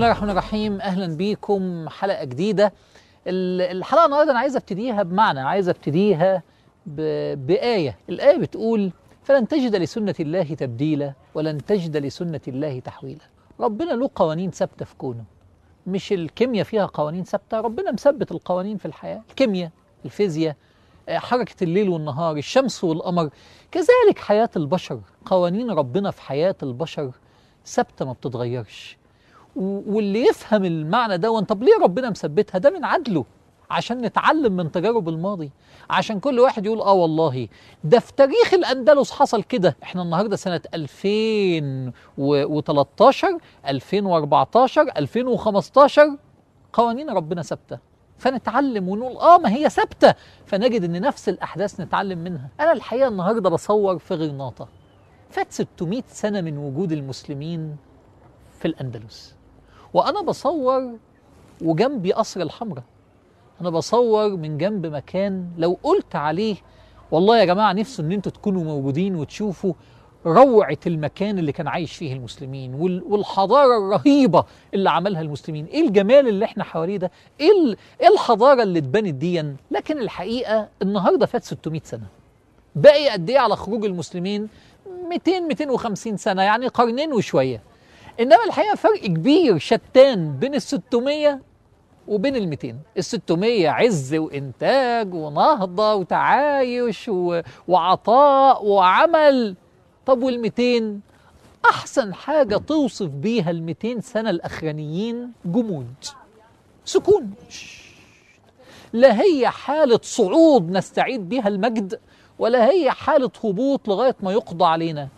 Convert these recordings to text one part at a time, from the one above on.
الله الرحمن الرحيم اهلا بيكم حلقه جديده ال- الحلقه النهارده انا عايز ابتديها بمعنى عايز ابتديها ب- بايه الايه بتقول فلن تجد لسنه الله تبديلا ولن تجد لسنه الله تحويلا ربنا له قوانين ثابته في كونه مش الكيمياء فيها قوانين ثابته ربنا مثبت القوانين في الحياه الكيمياء الفيزياء آه، حركه الليل والنهار الشمس والقمر كذلك حياه البشر قوانين ربنا في حياه البشر ثابته ما بتتغيرش و- واللي يفهم المعنى ده طب ليه ربنا مثبتها ده من عدله عشان نتعلم من تجارب الماضي عشان كل واحد يقول اه والله ده في تاريخ الاندلس حصل كده احنا النهارده سنه 2013 2014 2015 قوانين ربنا ثابته فنتعلم ونقول اه ما هي ثابته فنجد ان نفس الاحداث نتعلم منها انا الحقيقه النهارده بصور في غرناطه فات 600 سنه من وجود المسلمين في الأندلس وأنا بصور وجنبي قصر الحمراء أنا بصور من جنب مكان لو قلت عليه والله يا جماعة نفسه إن أنتوا تكونوا موجودين وتشوفوا روعة المكان اللي كان عايش فيه المسلمين وال- والحضارة الرهيبة اللي عملها المسلمين إيه الجمال اللي إحنا حواليه ده إيه, ال- إيه الحضارة اللي اتبنت ديا لكن الحقيقة النهاردة فات 600 سنة باقي قد إيه على خروج المسلمين 200 250 سنة يعني قرنين وشوية انما الحقيقه فرق كبير شتان بين ال 600 وبين ال 200 ال 600 عز وانتاج ونهضه وتعايش و... وعطاء وعمل طب وال 200 احسن حاجه توصف بيها ال 200 سنه الاخرانيين جمود سكون لا هي حاله صعود نستعيد بها المجد ولا هي حاله هبوط لغايه ما يقضى علينا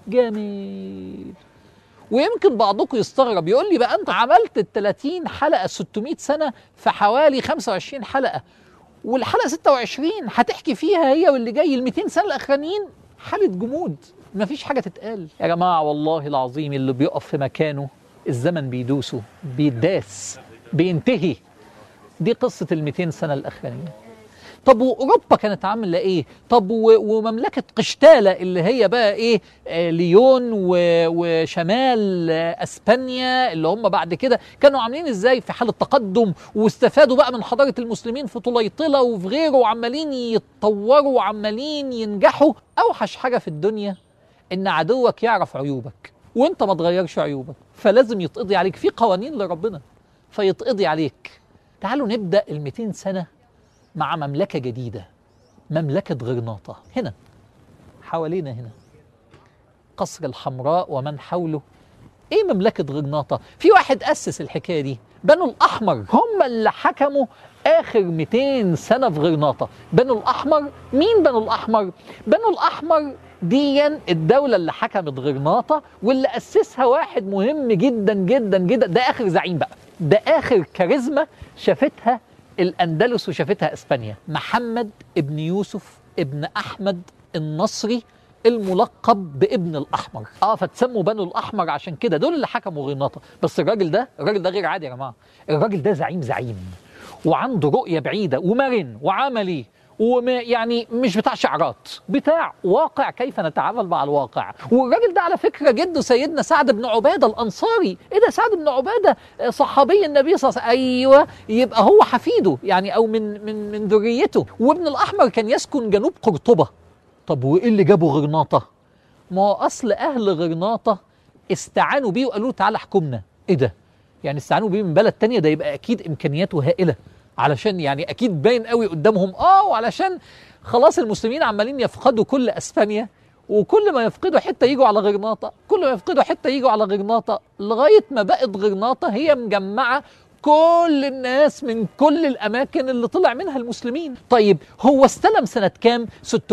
جميل ويمكن بعضكم يستغرب يقول لي بقى انت عملت ال 30 حلقه 600 سنه في حوالي 25 حلقه والحلقه 26 هتحكي فيها هي واللي جاي ال 200 سنه الاخرانيين حاله جمود مفيش حاجه تتقال يا جماعه والله العظيم اللي بيقف في مكانه الزمن بيدوسه بيداس بينتهي دي قصه ال 200 سنه الاخرانيين طب واوروبا كانت عامله ايه؟ طب و- ومملكه قشتاله اللي هي بقى ايه؟ آه ليون و- وشمال آه اسبانيا اللي هم بعد كده كانوا عاملين ازاي في حاله تقدم واستفادوا بقى من حضاره المسلمين في طليطله وفي غيره وعمالين يتطوروا وعمالين ينجحوا اوحش حاجه في الدنيا ان عدوك يعرف عيوبك وانت ما تغيرش عيوبك فلازم يتقضي عليك في قوانين لربنا فيتقضي عليك تعالوا نبدا ال 200 سنه مع مملكة جديدة مملكة غرناطة هنا حوالينا هنا قصر الحمراء ومن حوله ايه مملكة غرناطة في واحد أسس الحكاية دي بنو الأحمر هم اللي حكموا آخر 200 سنة في غرناطة بنو الأحمر مين بنو الأحمر بنو الأحمر ديا الدولة اللي حكمت غرناطة واللي أسسها واحد مهم جدا جدا جدا ده آخر زعيم بقى ده آخر كاريزما شافتها الأندلس وشافتها إسبانيا محمد ابن يوسف ابن أحمد النصري الملقب بابن الأحمر اه فتسموا بنو الأحمر عشان كده دول اللي حكموا غرناطة بس الراجل ده الراجل ده غير عادي يا جماعة الراجل ده زعيم زعيم وعنده رؤية بعيدة ومرن وعملي وما يعني مش بتاع شعارات بتاع واقع كيف نتعامل مع الواقع والراجل ده على فكرة جده سيدنا سعد بن عبادة الأنصاري إيه ده سعد بن عبادة آه، صحابي النبي صلى الله عليه وسلم أيوة يبقى هو حفيده يعني أو من من من ذريته وابن الأحمر كان يسكن جنوب قرطبة طب وإيه اللي جابه غرناطة ما هو أصل أهل غرناطة استعانوا بيه وقالوا له تعالى احكمنا إيه ده يعني استعانوا بيه من بلد تانية ده يبقى أكيد إمكانياته هائلة علشان يعني اكيد باين قوي قدامهم اه وعلشان خلاص المسلمين عمالين يفقدوا كل اسبانيا وكل ما يفقدوا حته يجوا على غرناطه كل ما يفقدوا حته يجوا على غرناطه لغايه ما بقت غرناطه هي مجمعه كل الناس من كل الاماكن اللي طلع منها المسلمين طيب هو استلم سنه كام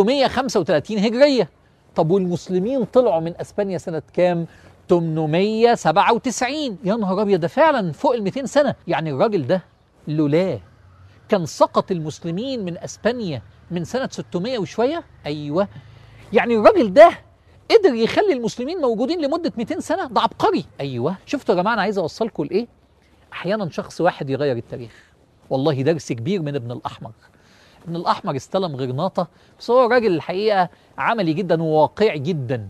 635 هجريه طب والمسلمين طلعوا من اسبانيا سنه كام 897 يا نهار ابيض ده فعلا فوق ال 200 سنه يعني الراجل ده لولاه كان سقط المسلمين من اسبانيا من سنه 600 وشويه ايوه يعني الراجل ده قدر يخلي المسلمين موجودين لمده 200 سنه ده عبقري ايوه شفتوا يا جماعه انا عايز اوصلكم لايه احيانا شخص واحد يغير التاريخ والله درس كبير من ابن الاحمر ابن الاحمر استلم غرناطه بس هو راجل الحقيقه عملي جدا وواقعي جدا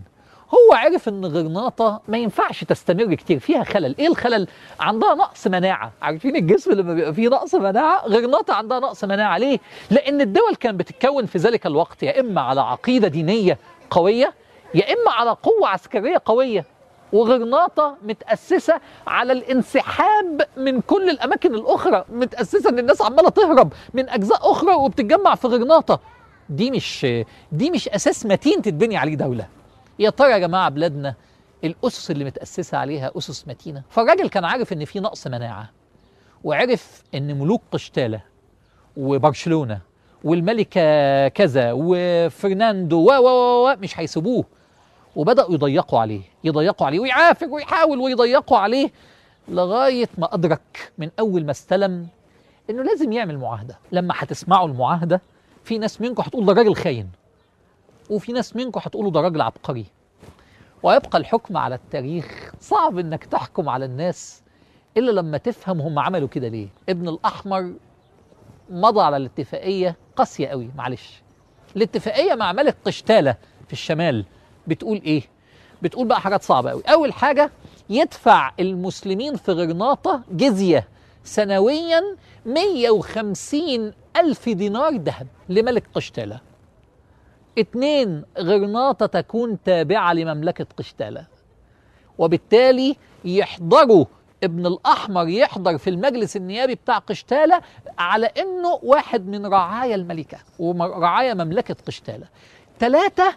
هو عرف ان غرناطه ما ينفعش تستمر كتير فيها خلل ايه الخلل عندها نقص مناعه عارفين الجسم لما بيبقى فيه نقص مناعه غرناطه عندها نقص مناعه ليه لان الدول كانت بتتكون في ذلك الوقت يا اما على عقيده دينيه قويه يا اما على قوه عسكريه قويه وغرناطه متاسسه على الانسحاب من كل الاماكن الاخرى متاسسه ان الناس عماله تهرب من اجزاء اخرى وبتتجمع في غرناطه دي مش دي مش اساس متين تتبني عليه دوله يا ترى يا جماعه بلادنا الاسس اللي متاسسه عليها اسس متينه فالراجل كان عارف ان في نقص مناعه وعرف ان ملوك قشتاله وبرشلونه والملكه كذا وفرناندو و و و مش هيسيبوه وبداوا يضيقوا عليه يضيقوا عليه ويعافر ويحاول ويضيقوا عليه لغايه ما ادرك من اول ما استلم انه لازم يعمل معاهده لما هتسمعوا المعاهده في ناس منكم هتقول ده راجل خاين وفي ناس منكم هتقولوا ده راجل عبقري ويبقى الحكم على التاريخ صعب انك تحكم على الناس الا لما تفهم هم عملوا كده ليه ابن الاحمر مضى على الاتفاقيه قاسيه قوي معلش الاتفاقيه مع ملك قشتاله في الشمال بتقول ايه بتقول بقى حاجات صعبه قوي اول حاجه يدفع المسلمين في غرناطه جزيه سنويا 150 ألف دينار ذهب لملك قشتالة اتنين غرناطة تكون تابعة لمملكة قشتالة وبالتالي يحضروا ابن الأحمر يحضر في المجلس النيابي بتاع قشتالة على أنه واحد من رعايا الملكة ورعايا مملكة قشتالة ثلاثة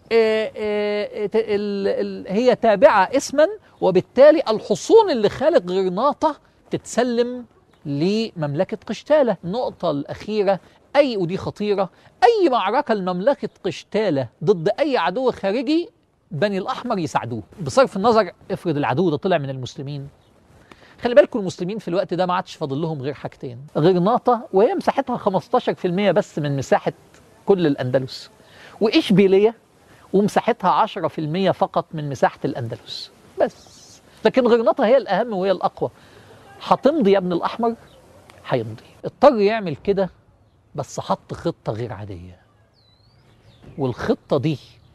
هي تابعة اسما وبالتالي الحصون اللي خالق غرناطة تتسلم لمملكة قشتالة النقطة الأخيرة أي ودي خطيرة أي معركة لمملكة قشتالة ضد أي عدو خارجي بني الأحمر يساعدوه بصرف النظر افرض العدو ده طلع من المسلمين خلي بالكم المسلمين في الوقت ده ما عادش فاضل لهم غير حاجتين غرناطة وهي مساحتها 15% بس من مساحة كل الأندلس وإشبيلية ومساحتها 10% فقط من مساحة الأندلس بس لكن غرناطة هي الأهم وهي الأقوى هتمضي يا ابن الأحمر هيمضي اضطر يعمل كده بس حط خطة غير عادية والخطة دي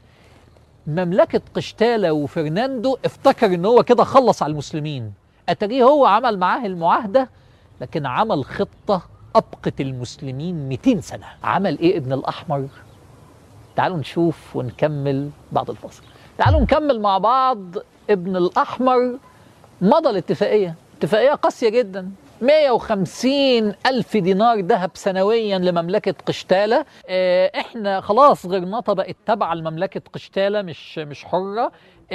مملكة قشتالة وفرناندو افتكر ان هو كده خلص على المسلمين اتاريه هو عمل معاه المعاهدة لكن عمل خطة أبقت المسلمين 200 سنة عمل ايه ابن الأحمر تعالوا نشوف ونكمل بعد الفصل تعالوا نكمل مع بعض ابن الأحمر مضى الاتفاقية اتفاقية قاسية جدا 150 ألف دينار ذهب سنويا لمملكة قشتالة اه احنا خلاص غرناطة بقت تابعة لمملكة قشتالة مش مش حرة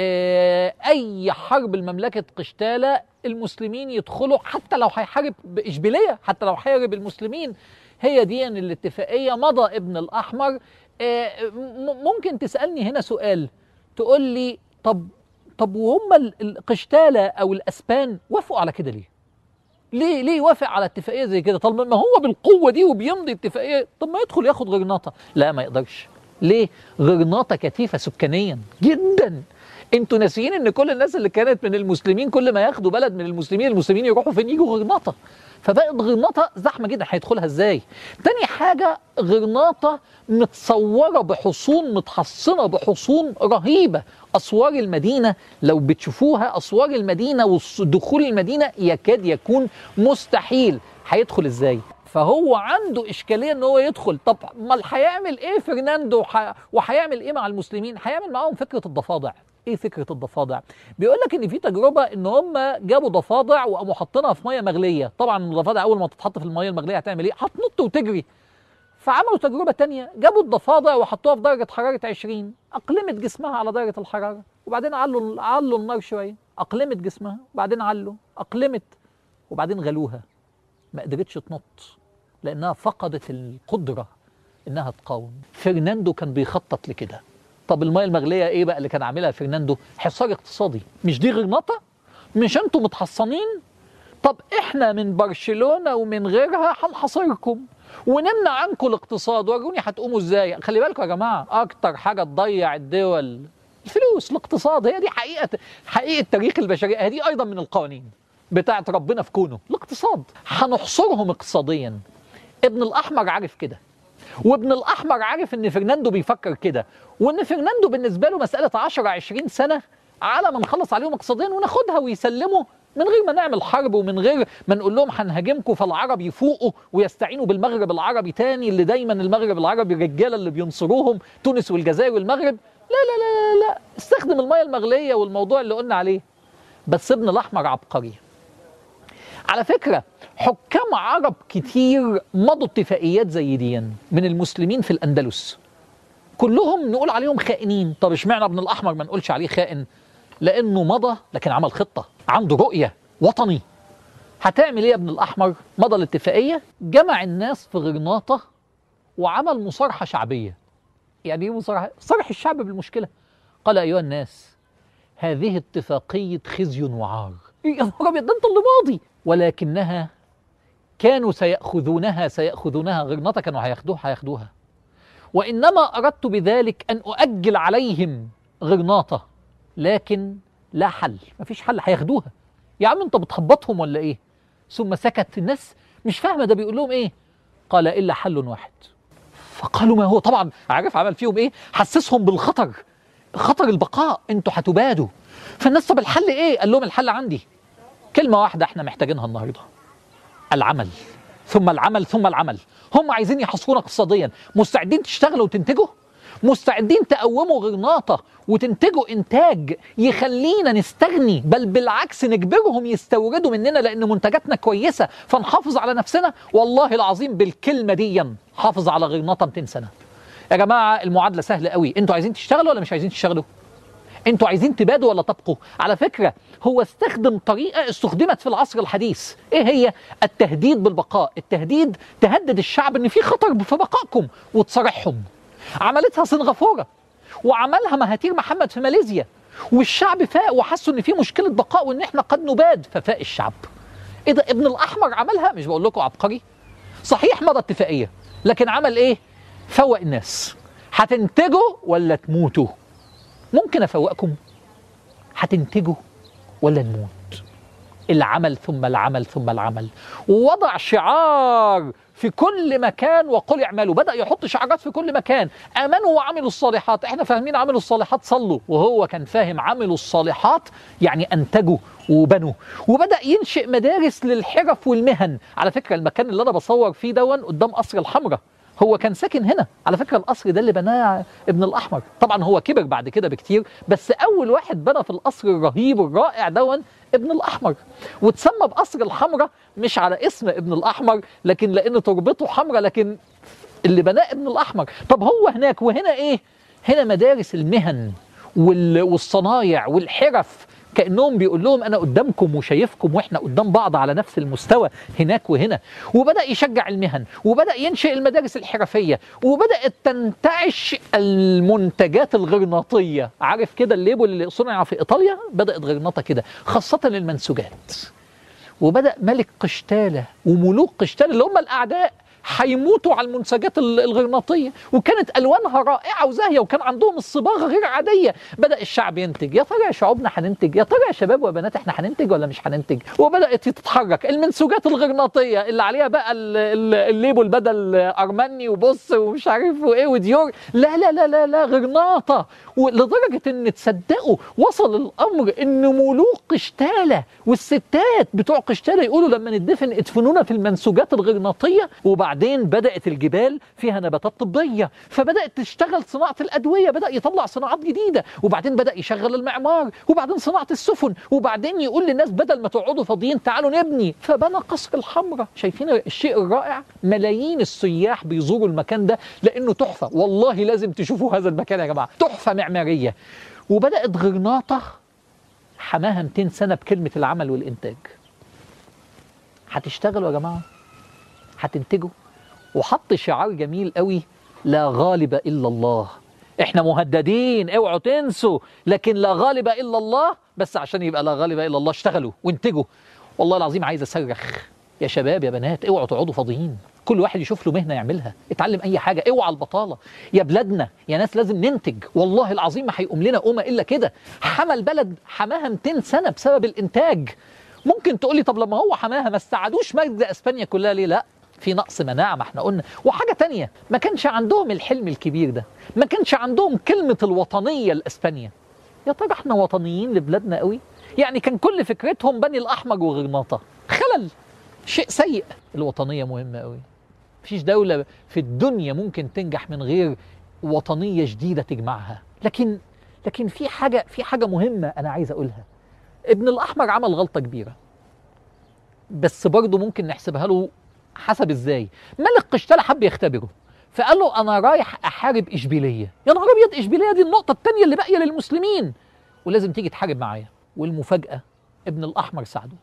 اه أي حرب لمملكة قشتالة المسلمين يدخلوا حتى لو هيحارب بإشبيلية حتى لو هيحارب المسلمين هي دي يعني الاتفاقية مضى ابن الأحمر اه ممكن تسألني هنا سؤال تقول لي طب طب وهم القشتالة أو الأسبان وافقوا على كده ليه؟ ليه ليه يوافق على اتفاقيه زي كده طب ما هو بالقوه دي وبيمضي اتفاقيه طب ما يدخل ياخد غرناطه لا ما يقدرش ليه غرناطه كثيفه سكانيا جدا انتوا ناسيين ان كل الناس اللي كانت من المسلمين كل ما ياخدوا بلد من المسلمين المسلمين يروحوا فين يجوا غرناطه فبقت غرناطه زحمه جدا هيدخلها ازاي تاني حاجه غرناطه متصوره بحصون متحصنه بحصون رهيبه اسوار المدينه لو بتشوفوها اسوار المدينه ودخول المدينه يكاد يكون مستحيل هيدخل ازاي فهو عنده اشكاليه ان هو يدخل طب امال هيعمل ايه فرناندو وهيعمل ايه مع المسلمين هيعمل معاهم فكره الضفادع ايه فكره الضفادع بيقول لك ان في تجربه ان هم جابوا ضفادع وقاموا حاطينها في ميه مغليه طبعا الضفادع اول ما تتحط في الميه المغليه هتعمل ايه هتنط وتجري فعملوا تجربة تانية جابوا الضفادع وحطوها في درجة حرارة 20 أقلمت جسمها على درجة الحرارة وبعدين علوا علوا النار شوية أقلمت جسمها وبعدين علوا أقلمت وبعدين غلوها ما قدرتش تنط لأنها فقدت القدرة إنها تقاوم فرناندو كان بيخطط لكده طب المية المغلية إيه بقى اللي كان عاملها فرناندو حصار اقتصادي مش دي غرناطة مش انتوا متحصنين طب احنا من برشلونة ومن غيرها هنحاصركم ونمنع عنكم الاقتصاد وروني هتقوموا ازاي خلي بالكم يا جماعه اكتر حاجه تضيع الدول الفلوس الاقتصاد هي دي حقيقه حقيقه تاريخ البشريه هذه ايضا من القوانين بتاعت ربنا في كونه الاقتصاد هنحصرهم اقتصاديا ابن الاحمر عارف كده وابن الاحمر عارف ان فرناندو بيفكر كده وان فرناندو بالنسبه له مساله 10 20 سنه على ما نخلص عليهم اقتصاديا وناخدها ويسلموا من غير ما نعمل حرب ومن غير ما نقول لهم هنهاجمكم فالعرب يفوقوا ويستعينوا بالمغرب العربي تاني اللي دايما المغرب العربي الرجاله اللي بينصروهم تونس والجزائر والمغرب لا لا لا لا, لا. استخدم الميه المغليه والموضوع اللي قلنا عليه بس ابن الاحمر عبقري على فكره حكام عرب كتير مضوا اتفاقيات زي دي من المسلمين في الاندلس كلهم نقول عليهم خائنين طب اشمعنى ابن الاحمر ما نقولش عليه خائن لانه مضى لكن عمل خطه عنده رؤيه وطني هتعمل ايه يا ابن الاحمر مضى الاتفاقيه جمع الناس في غرناطه وعمل مصارحه شعبيه يعني ايه مصارحه صرح الشعب بالمشكله قال ايها الناس هذه اتفاقيه خزي وعار يا نهار ابيض ده انت اللي ماضي ولكنها كانوا سيأخذونها سيأخذونها غرناطة كانوا هياخدوها هياخدوها وإنما أردت بذلك أن أؤجل عليهم غرناطة لكن لا حل مفيش حل هياخدوها يا عم أنت بتخبطهم ولا إيه ثم سكت الناس مش فاهمة ده بيقول لهم إيه قال إلا حل واحد فقالوا ما هو طبعا عارف عمل فيهم إيه حسسهم بالخطر خطر البقاء أنتوا هتبادوا فالناس طب الحل إيه قال لهم الحل عندي كلمة واحدة احنا محتاجينها النهارده العمل ثم العمل ثم العمل هم عايزين يحصرونا اقتصاديا مستعدين تشتغلوا وتنتجوا مستعدين تقوموا غرناطة وتنتجوا إنتاج يخلينا نستغني بل بالعكس نجبرهم يستوردوا مننا لأن منتجاتنا كويسة فنحافظ على نفسنا والله العظيم بالكلمة دي حافظ على غرناطة 200 سنة يا جماعة المعادلة سهلة قوي انتوا عايزين تشتغلوا ولا مش عايزين تشتغلوا انتوا عايزين تبادوا ولا تبقوا على فكرة هو استخدم طريقة استخدمت في العصر الحديث ايه هي التهديد بالبقاء التهديد تهدد الشعب ان في خطر في بقائكم وتصارحهم عملتها سنغافورة وعملها مهاتير محمد في ماليزيا والشعب فاق وحسوا ان في مشكلة بقاء وان احنا قد نباد ففاق الشعب ايه ده ابن الاحمر عملها مش بقول لكم عبقري صحيح مضى اتفاقية لكن عمل ايه فوق الناس هتنتجوا ولا تموتوا ممكن افوقكم هتنتجوا ولا نموت العمل ثم العمل ثم العمل ووضع شعار في كل مكان وقل اعملوا بدأ يحط شعارات في كل مكان آمنوا وعملوا الصالحات احنا فاهمين عملوا الصالحات صلوا وهو كان فاهم عملوا الصالحات يعني أنتجوا وبنوا وبدأ ينشئ مدارس للحرف والمهن على فكرة المكان اللي أنا بصور فيه دون قدام قصر الحمراء هو كان ساكن هنا على فكره القصر ده اللي بناه ابن الاحمر طبعا هو كبر بعد كده بكتير بس اول واحد بنى في القصر الرهيب الرائع دون ابن الاحمر وتسمى بقصر الحمراء مش على اسم ابن الاحمر لكن لان تربته حمراء لكن اللي بناه ابن الاحمر طب هو هناك وهنا ايه هنا مدارس المهن والصنايع والحرف كانهم بيقول لهم انا قدامكم وشايفكم واحنا قدام بعض على نفس المستوى هناك وهنا وبدا يشجع المهن وبدا ينشئ المدارس الحرفيه وبدات تنتعش المنتجات الغرناطيه عارف كده الليبل اللي صنع في ايطاليا بدات غرناطه كده خاصه المنسوجات وبدا ملك قشتاله وملوك قشتاله اللي هم الاعداء هيموتوا على المنسجات الغرناطيه وكانت الوانها رائعه وزاهيه وكان عندهم الصباغه غير عاديه بدا الشعب ينتج يا ترى يا شعوبنا هننتج يا ترى يا شباب وبنات احنا هننتج ولا مش هننتج وبدات تتحرك المنسوجات الغرناطيه اللي عليها بقى الليبل بدل ارماني وبص ومش عارف وايه وديور لا لا لا لا لا غرناطه لدرجه ان تصدقوا وصل الامر ان ملوك قشتاله والستات بتوع قشتاله يقولوا لما ندفن ادفنونا في المنسوجات الغرناطيه وبعد وبعدين بدأت الجبال فيها نباتات طبية فبدأت تشتغل صناعة الأدوية بدأ يطلع صناعات جديدة وبعدين بدأ يشغل المعمار وبعدين صناعة السفن وبعدين يقول للناس بدل ما تقعدوا فاضيين تعالوا نبني فبنى قصر الحمراء شايفين الشيء الرائع ملايين السياح بيزوروا المكان ده لأنه تحفة والله لازم تشوفوا هذا المكان يا جماعة تحفة معمارية وبدأت غرناطة حماها 200 سنة بكلمة العمل والإنتاج هتشتغلوا يا جماعة هتنتجوا وحط شعار جميل قوي لا غالب الا الله احنا مهددين اوعوا تنسوا لكن لا غالب الا الله بس عشان يبقى لا غالب الا الله اشتغلوا وانتجوا والله العظيم عايز اصرخ يا شباب يا بنات اوعوا تقعدوا فاضيين كل واحد يشوف له مهنه يعملها اتعلم اي حاجه اوعى البطاله يا بلادنا يا ناس لازم ننتج والله العظيم ما هيقوم لنا امه الا كده حمى البلد حماها 200 سنه بسبب الانتاج ممكن تقول لي طب لما هو حماها ما استعادوش مجد اسبانيا كلها ليه لا في نقص مناعه ما احنا قلنا وحاجه تانية ما كانش عندهم الحلم الكبير ده ما كانش عندهم كلمه الوطنيه لاسبانيا يا ترى احنا وطنيين لبلادنا قوي يعني كان كل فكرتهم بني الاحمر وغرناطه خلل شيء سيء الوطنيه مهمه قوي مفيش دوله في الدنيا ممكن تنجح من غير وطنيه جديده تجمعها لكن لكن في حاجه في حاجه مهمه انا عايز اقولها ابن الاحمر عمل غلطه كبيره بس برضه ممكن نحسبها له حسب ازاي ملك قشتالة حب يختبره فقال له انا رايح احارب اشبيليه يا نهار ابيض اشبيليه دي النقطه الثانيه اللي باقيه للمسلمين ولازم تيجي تحارب معايا والمفاجاه ابن الاحمر ساعده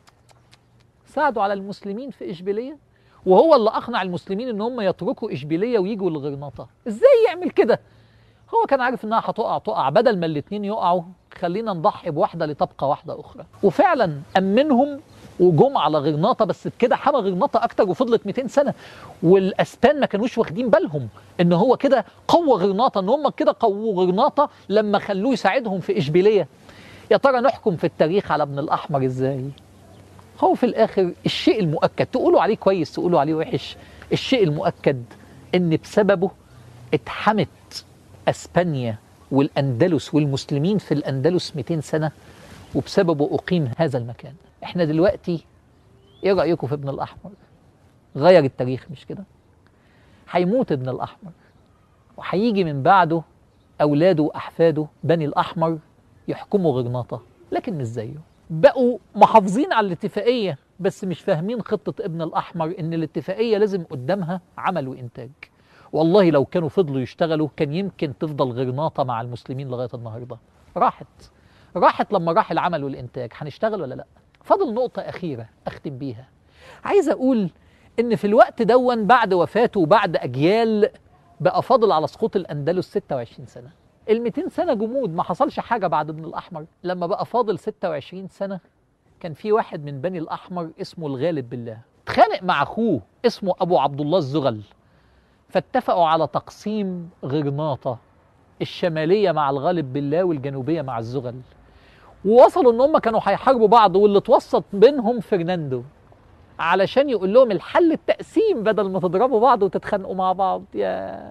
ساعدوا على المسلمين في اشبيليه وهو اللي اقنع المسلمين ان هم يتركوا اشبيليه ويجوا لغرناطه ازاي يعمل كده هو كان عارف انها هتقع تقع بدل ما الاثنين يقعوا خلينا نضحي بواحده لتبقى واحده اخرى وفعلا امنهم وجم على غرناطه بس بكده حمى غرناطه اكتر وفضلت 200 سنه والاسبان ما كانوش واخدين بالهم ان هو كده قوى غرناطه ان هم كده قووا غرناطه لما خلوه يساعدهم في اشبيليه يا ترى نحكم في التاريخ على ابن الاحمر ازاي هو في الاخر الشيء المؤكد تقولوا عليه كويس تقولوا عليه وحش الشيء المؤكد ان بسببه اتحمت اسبانيا والاندلس والمسلمين في الاندلس 200 سنه وبسببه اقيم هذا المكان احنا دلوقتي ايه رايكم في ابن الاحمر غير التاريخ مش كده هيموت ابن الاحمر وهيجي من بعده اولاده واحفاده بني الاحمر يحكموا غرناطه لكن مش زيه بقوا محافظين على الاتفاقيه بس مش فاهمين خطه ابن الاحمر ان الاتفاقيه لازم قدامها عمل وانتاج والله لو كانوا فضلوا يشتغلوا كان يمكن تفضل غرناطه مع المسلمين لغايه النهارده راحت راحت لما راح العمل والانتاج هنشتغل ولا لا فاضل نقطه اخيره اختم بيها عايز اقول ان في الوقت دون بعد وفاته وبعد اجيال بقى فاضل على سقوط الاندلس 26 سنه ال 200 سنه جمود ما حصلش حاجه بعد ابن الاحمر لما بقى فاضل 26 سنه كان في واحد من بني الاحمر اسمه الغالب بالله اتخانق مع اخوه اسمه ابو عبد الله الزغل فاتفقوا على تقسيم غرناطه الشماليه مع الغالب بالله والجنوبيه مع الزغل ووصلوا ان هم كانوا هيحاربوا بعض واللي اتوسط بينهم فرناندو علشان يقول لهم الحل التقسيم بدل ما تضربوا بعض وتتخانقوا مع بعض يا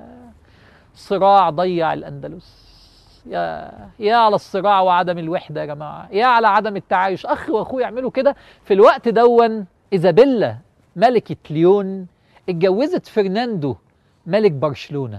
صراع ضيع الاندلس يا يا على الصراع وعدم الوحده يا جماعه يا على عدم التعايش اخ واخوه يعملوا كده في الوقت دون ايزابيلا ملكه ليون اتجوزت فرناندو ملك برشلونه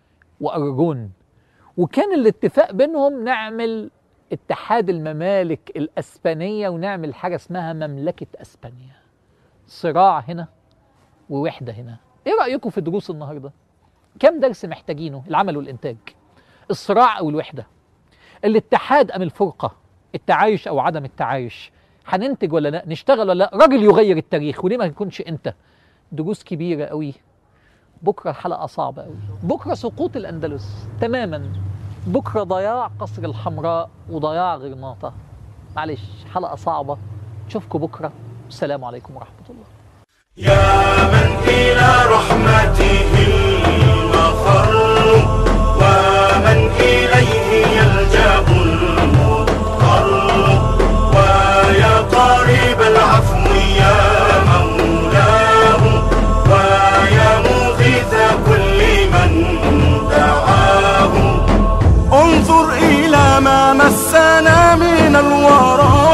واراجون وكان الاتفاق بينهم نعمل اتحاد الممالك الاسبانيه ونعمل حاجه اسمها مملكه اسبانيا صراع هنا ووحده هنا ايه رايكم في دروس النهارده كم درس محتاجينه العمل والانتاج الصراع او الوحده الاتحاد ام الفرقه التعايش او عدم التعايش هننتج ولا لا نشتغل ولا لا راجل يغير التاريخ وليه ما يكونش انت دروس كبيره قوي بكره الحلقه صعبه قوي بكره سقوط الاندلس تماما بكره ضياع قصر الحمراء وضياع غرناطه معلش حلقه صعبه نشوفكم بكره السلام عليكم ورحمه الله يا من إلى رحمته المفر ومن إليه يلجأ المضطر ويا قريب العفو يا مولاه ويا مغيث كل من دعاه انظر إلى ما مسنا من الورى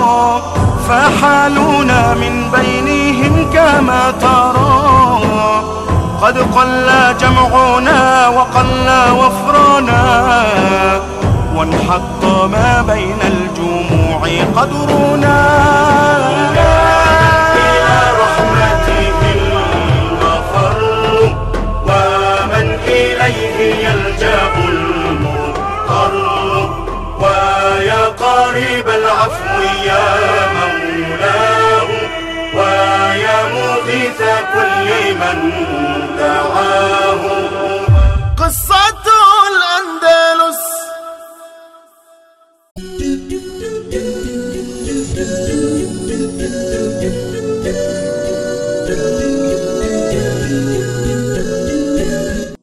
فحالنا من بينهم كما ترى قد قل جمعنا وقل وفرنا وانحط ما بين الجموع قدرنا إلى رحمته المفر ومن إليه يلجأ المضطر ويا قريب العفو يا مولاه ويا مغيث كل من دعاه